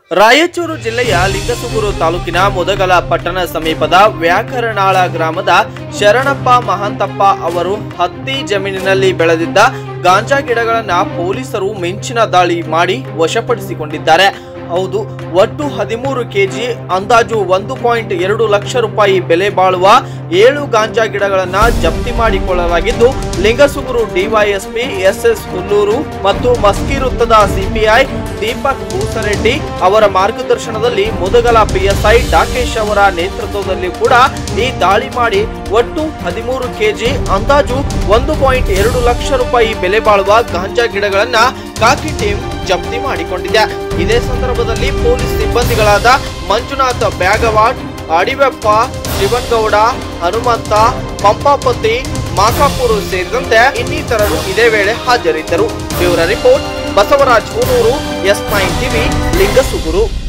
ರಾಯಚೂರು ಜಿಲ್ಲೆಯ ಲಿಂಗಸುಗೂರು ತಾಲೂಕಿನ ಮುದಗಲ ಪಟ್ಟಣ ಸಮೀಪದ ವ್ಯಾಕರಣಾಳ ಗ್ರಾಮದ ಶರಣಪ್ಪ ಮಹಾಂತಪ್ಪ ಅವರು ಹತ್ತಿ ಜಮೀನಿನಲ್ಲಿ ಬೆಳೆದಿದ್ದ ಗಾಂಜಾ ಗಿಡಗಳನ್ನ ಪೊಲೀಸರು ಮಿಂಚಿನ ದಾಳಿ ಮಾಡಿ ವಶಪಡಿಸಿಕೊಂಡಿದ್ದಾರೆ ಹೌದು ಒಟ್ಟು ಹದಿಮೂರು ಕೆಜಿ ಅಂದಾಜು ಒಂದು ಪಾಯಿಂಟ್ ಎರಡು ಲಕ್ಷ ರೂಪಾಯಿ ಬೆಲೆ ಬಾಳುವ ಏಳು ಗಾಂಜಾ ಗಿಡಗಳನ್ನ ಜಪ್ತಿ ಮಾಡಿಕೊಳ್ಳಲಾಗಿದ್ದು Lingasugur DYSP S S Hullur ಮತ್ತು ಮಸ್ಕಿ ವೃತ್ತದ ಸಿಪಿಐ ದೀಪಕ್ ಭೂಸರೆಡ್ಡಿ ಅವರ ಮಾರ್ಗದರ್ಶನದಲ್ಲಿ ಮುದಗಲ ಪಿಎಸ್ಐ ಡಾಕೇಶ್ ಅವರ ನೇತೃತ್ವದಲ್ಲಿ ಕೂಡ ಈ ದಾಳಿ ಮಾಡಿ ಒಟ್ಟು ಹದಿಮೂರು ಕೆಜಿ ಅಂದಾಜು ಒಂದು ಪಾಯಿಂಟ್ ಎರಡು ಲಕ್ಷ ರೂಪಾಯಿ ಬೆಲೆ ಬಾಳುವ ಗಾಂಜಾ ಗಿಡಗಳನ್ನ ಕಾಕಿ ಟೀಮ್ ಜಪ್ತಿ ಮಾಡಿಕೊಂಡಿದೆ ಇದೇ ಸಂದರ್ಭದಲ್ಲಿ ಪೊಲೀಸ್ ಸಿಬ್ಬಂದಿಗಳಾದ ಮಂಜುನಾಥ್ ಬ್ಯಾಗವಾಡ್ ಅಡಿವೆಪ್ಪ ಶಿವನ್ಗೌಡ ಹನುಮಂತ ಪಂಪಾಪತಿ ಮಾಕಾಪುರು ಸೇರಿದಂತೆ ಇನ್ನಿತರರು ಇದೇ ವೇಳೆ ಹಾಜರಿದ್ದರು bureau report Basavaraj Hunur S nine TV ಲಿಂಗಸುಗುರು